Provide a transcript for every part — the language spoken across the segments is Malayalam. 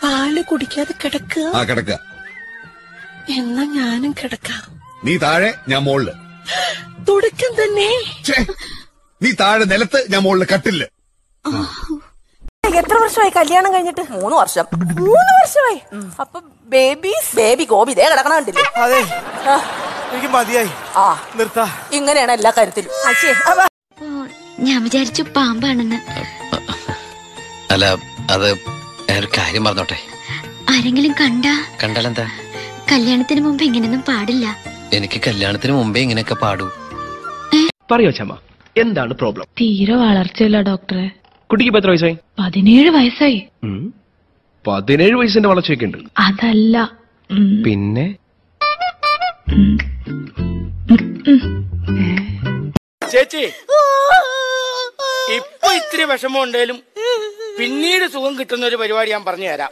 പാല് കുടിക്കാതെ കിടക്കുക ആ കിടക്ക എന്നാ ഞാനും കിടക്കാം നീ താഴെ ഞാൻ മുകളില് തുടക്കം തന്നെ ഛേ, നീ താഴെ നിലത്ത് ഞാൻ മുകളില് കട്ടില് എത്ര വർഷമായി കല്യാണം കഴിഞ്ഞിട്ട് മൂന്ന് വർഷം മൂന്ന് വർഷമായി അപ്പൊ ബേബി ബേബി ഗോപി ദേ കിടക്കണ കണ്ടില്ലേ അതെ ആ, എനിക്ക് മതിയായി ആ നിർത്താ ഇങ്ങനെയാണ് എല്ലാ കാര്യത്തിലും അച്ഛേ, അവ- ഓ, ഞാൻ വിചാരിച്ചു പാമ്പാണെന്ന് അല്ല അത് ഞാനൊരു കാര്യം പറഞ്ഞോട്ടെ ആരെങ്കിലും കണ്ടാ കണ്ടാലെന്താ കല്യാണത്തിന് മുമ്പ് ഇങ്ങനെയൊന്നും പാടില്ല എനിക്ക് കല്യാണത്തിന് മുമ്പേ ഇങ്ങനെയൊക്കെ പാടൂ പറയോ ചമ്മ എന്താണ് പ്രോബ്ലം തീരെ വളർച്ചയില്ല ഡോക്ടറെ കുട്ടിക്ക് ഇപ്പൊ എത്ര വയസ്സായി പതിനേഴ് വയസ്സായി ഉം. പതിനേഴ് വയസ്സിന്റെ വളർച്ചയൊക്കെ ഉണ്ട് അതല്ല ഉം, പിന്നെ ഉം. ചേച്ചി ഇപ്പൊ ഇത്തിരി വിഷമം ഉണ്ടേലും പിന്നീട് സുഖം കിട്ടുന്ന ഒരു പരിപാടി ഞാൻ പറഞ്ഞു തരാം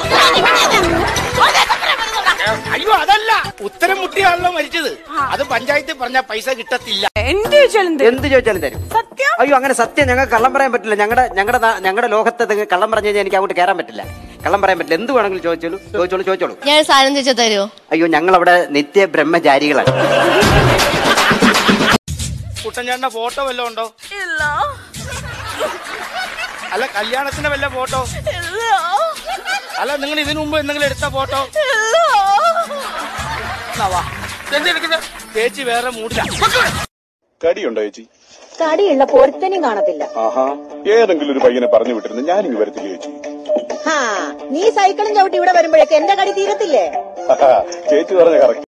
അയ്യോ അതല്ല ഉത്തരം മുട്ടിയാണല്ലോ മരിച്ചത് അത് പഞ്ചായത്തിൽ പറഞ്ഞ പൈസ കിട്ടത്തില്ല എന്ത് ചോദിച്ചാലും തരും. എന്ത് ചോദിച്ചാലും തരും സത്യം അയ്യോ അങ്ങനെ സത്യം ഞങ്ങൾക്ക് കള്ളം പറയാൻ പറ്റില്ല ഞങ്ങളുടെ ഞങ്ങളുടെ നാ- ഞങ്ങളുടെ ലോകത്ത് ഇത് കള്ളം പറഞ്ഞു കഴിഞ്ഞാൽ എനിക്ക് അങ്ങോട്ട് കയറാൻ പറ്റില്ല കള്ളം പറയാൻ പറ്റില്ല എന്ത് വേണമെങ്കിലും ചോദിച്ചോളൂ ചോദിച്ചോളൂ ചോദിച്ചോളൂ ഞാൻ സാധനം ചോദിച്ചാൽ തരുമോ അയ്യോ ഞങ്ങൾ അവിടെ നിത്യ ബ്രഹ്മചാരികളാണ് കുട്ടൻചാണ്ട ഫോട്ടോ വല്ലതും ഉണ്ടോ ഇല്ല അല്ല കല്യാണത്തിന്റെ വല്ല ഫോട്ടോ ഇല്ല അല്ല നിങ്ങൾ ഇതിനു മുമ്പ് എന്തെങ്കിലും എടുത്ത ഫോട്ടോ ഇല്ല എന്തെടുക്കുന്നത് ചേച്ചി വേറെ മൂടില്ല കടിയുണ്ടോ ചേച്ചി തടിയുള്ള പൊരുത്തനും കാണത്തില്ല ആഹാ ഏതെങ്കിലും ഒരു പയ്യനെ പറഞ്ഞു വിട്ടിരുന്നു ഞാനിങ്ങ് വരത്തില്ല ചേച്ചി ഹാ നീ സൈക്കിളും ചവിട്ടി ഇവിടെ വരുമ്പോഴേക്ക് എന്റെ കടി തീരത്തില്ലേ ചേച്ചി പറഞ്ഞ കറക്റ്റ്